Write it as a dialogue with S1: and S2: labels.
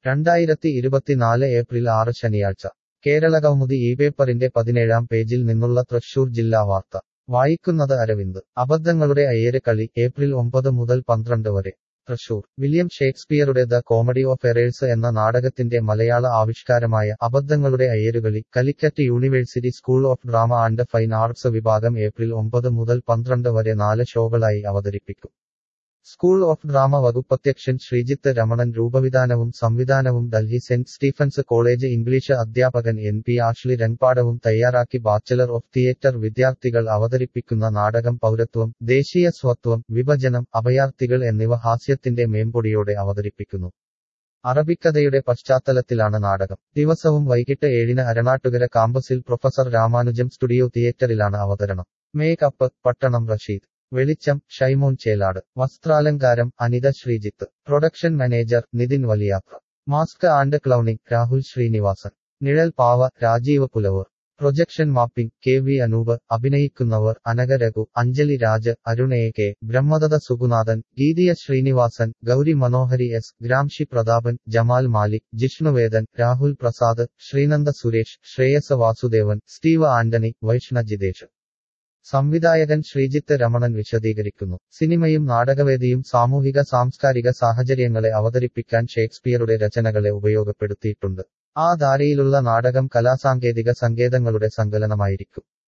S1: രണ്ടായിരത്തി ഇരുപത്തിനാല് ഏപ്രിൽ ആറ് ശനിയാഴ്ച കേരളകൗമുദി ഈ പേപ്പറിന്റെ പതിനേഴാം പേജിൽ നിന്നുള്ള തൃശൂർ ജില്ലാ വാർത്ത വായിക്കുന്നത് അരവിന്ദ് അബദ്ധങ്ങളുടെ അയ്യര് കളി ഏപ്രിൽ ഒമ്പത് മുതൽ പന്ത്രണ്ട് വരെ തൃശൂർ വില്യം ഷേക്സ്പിയറുടെ ദ കോമഡി ഓഫ് എറേഴ്സ് എന്ന നാടകത്തിന്റെ മലയാള ആവിഷ്കാരമായ അബദ്ധങ്ങളുടെ അയ്യരുകളി Calicut University School of Drama and Fine Arts വിഭാഗം ഏപ്രിൽ ഒമ്പത് മുതൽ പന്ത്രണ്ട് വരെ നാല് ഷോകളായി അവതരിപ്പിക്കും സ്കൂൾ ഓഫ് ഡ്രാമ വകുപ്പധ്യക്ഷൻ ശ്രീജിത്ത് രമണൻ രൂപവിധാനവും സംവിധാനവും Delhi Saint Stephen's College English അധ്യാപകൻ എൻ പി ആഷ്ലി രംഗപാടവും തയ്യാറാക്കി ബാച്ചലർ ഓഫ് തിയേറ്റർ വിദ്യാർത്ഥികൾ അവതരിപ്പിക്കുന്ന നാടകം പൗരത്വം ദേശീയ സ്വത്വം വിഭജനം അഭയാർത്ഥികൾ എന്നിവ ഹാസ്യത്തിന്റെ മേമ്പൊടിയോടെ അവതരിപ്പിക്കുന്നു അറബിക്കഥയുടെ പശ്ചാത്തലത്തിലാണ് നാടകം ദിവസവും വൈകിട്ട് ഏഴിന് അരണാട്ടുകര കാമ്പസിൽ പ്രൊഫസർ രാമാനുജം സ്റ്റുഡിയോ തിയേറ്ററിലാണ് അവതരണം മേക്കപ്പ് പട്ടണം റഷീദ് വെളിച്ചം ഷൈമോൻ ചേലാട് വസ്ത്രാലങ്കാരം Anitha Sreejith production manager Nithin Valiyathra mask and clowning Rahul Srinivasan നിഴൽ പാവ Rajeev Pulavar projection mapping K V Anoop അഭിനയിക്കുന്നവർ Anagha Raghu Anjali Raj Arun A K Brahmadatta Suganathan Geethiya Srinivasan Gauri Manohari S Gramsci Prathapan Jamal Malik Jishnuvedan Rahul Prasad Sreenanda Suresh Shreyas Vasudevan Steve Antony Vaishna Jithesh സംവിധായകൻ ശ്രീജിത്ത് രമണൻ വിശദീകരിക്കുന്നു സിനിമയും നാടകവേദിയും സാമൂഹിക സാംസ്കാരിക സാഹചര്യങ്ങളെ അവതരിപ്പിക്കാൻ ഷേക്സ്പിയറുടെ രചനകളെ ഉപയോഗപ്പെടുത്തിയിട്ടുണ്ട് ആ ധാരയിലുള്ള നാടകം കലാസാങ്കേതിക സങ്കേതങ്ങളുടെ സങ്കലനമായിരിക്കും